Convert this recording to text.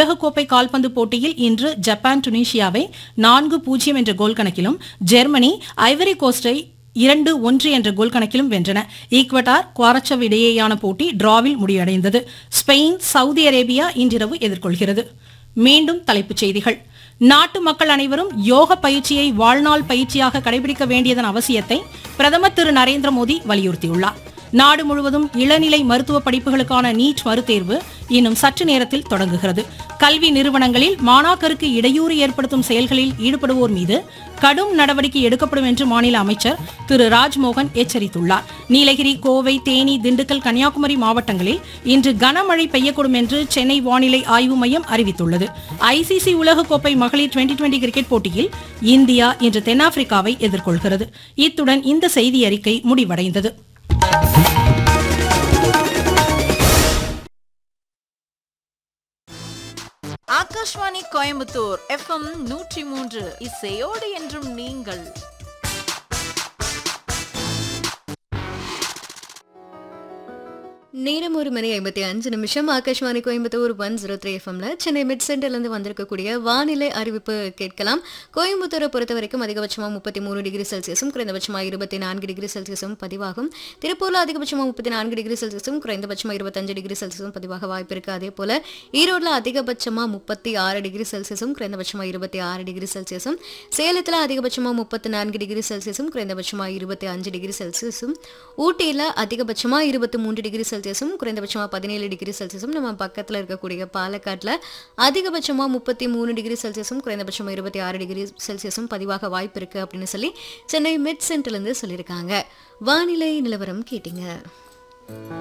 உலகக்கோப்பை கால்பந்து போட்டியில் இன்று ஜப்பான் டுனிஷியாவை நான்கு பூஜ்ஜியம் என்ற கோல் கணக்கிலும் ஜெர்மனி ஐவரி கோஸ்டை இரண்டு ஒன்று என்ற கோல் கணக்கிலும் வென்றன ஈக்வட்டார் குவாரச்சவ் இடையேயான போட்டி டிராவில் முடிவடைந்தது ஸ்பெயின் சவுதி அரேபியா இன்றிரவு எதிர்கொள்கிறது மீண்டும் தலைப்புச் செய்திகள் நாட்டு மக்கள் அனைவரும் யோக பயிற்சியை வாழ்நாள் பயிற்சியாக கடைபிடிக்க வேண்டியதன் அவசியத்தை பிரதமர் திரு நரேந்திர மோடி வலியுறுத்தியுள்ளார் நாடு முழுவதும் இளநிலை மருத்துவ படிப்புகளுக்கான நீட் மறுதேர்வு இன்னும் சற்று நேரத்தில் தொடங்குகிறது கல்வி நிறுவனங்களில் மாணாக்கருக்கு இடையூறு ஏற்படுத்தும் செயல்களில் ஈடுபடுவோர் மீது கடும் நடவடிக்கை எடுக்கப்படும் என்று மாநில அமைச்சர் திரு ராஜ்மோகன் எச்சரித்துள்ளார் நீலகிரி கோவை தேனி திண்டுக்கல் கன்னியாகுமரி மாவட்டங்களில் இன்று கனமழை பெய்யக்கூடும் என்று சென்னை வானிலை ஆய்வு மையம் அறிவித்துள்ளது ஐசிசி உலகக்கோப்பை மகளிர் டுவெண்டி டுவெண்டி கிரிக்கெட் போட்டியில் இந்தியா இன்று தென்னாப்பிரிக்காவை எதிர்கொள்கிறது இத்துடன் இந்த செய்தி அறிக்கை முடிவடைந்தது ஆகாஷ்வாணி கோயம்புத்தூர் எஃப்எம் நூற்றி மூன்று இசையோடு என்றும் நீங்கள் நேரம் ஒரு மணி ஐம்பத்தி அஞ்சு நிமிஷம் Akashvani Coimbatore one zero three எஃப்எம்ல சென்னை மிட் சென்டர்லேருந்து வந்திருக்கக்கூடிய வானிலை அறிவிப்பு கேட்கலாம் கோயம்புத்தூரை பொறுத்த வரைக்கும் அதிகபட்சமாக முப்பத்தி மூணு டிகிரி செல்சியஸும் குறைந்தபட்சமாக இருபத்தி நான்கு டிகிரி செல்சியஸும் பதிவாகும் திருப்பூர்ல அதிகபட்சமாக முப்பத்தி நான்கு டிகிரி செல்சியஸும் குறைந்தபட்சமாக இருபத்தஞ்சு டிகிரி செல்சியஸும் பதிவாக வாய்ப்பு இருக்கு அதே போல ஈரோட்ல அதிகபட்சமாக முப்பத்தி ஆறு டிகிரி செல்சியஸும் குறைந்தபட்சமாக இருபத்தி ஆறு டிகிரி செல்சியஸும் சேலத்தில் அதிகபட்சமாக முப்பத்தி நான்கு டிகிரி செல்சியஸும் குறைந்தபட்சமாக இருபத்தி அஞ்சு டிகிரி செல்சியஸும் ஊட்டியில் அதிகபட்சமாக இருபத்தி மூன்று டிகிரி செல்சியஸும் குறைந்தபட்சமாக பதினேழு டிகிரி செல்சியஸும் நம்ம பக்கத்தில் இருக்கக்கூடிய பாலக்காட்டில் அதிகபட்சமாக முப்பத்தி மூணு டிகிரி செல்சியஸும் குறைந்தபட்சமாக இருபத்தி ஆறு டிகிரி செல்சியஸும் பதிவாக வாய்ப்பு இருக்கு அப்படின்னு சொல்லி சென்னை மிட் சென்டர்லேருந்து சொல்லியிருக்காங்க வானிலை நிலவரம் கேட்டீங்க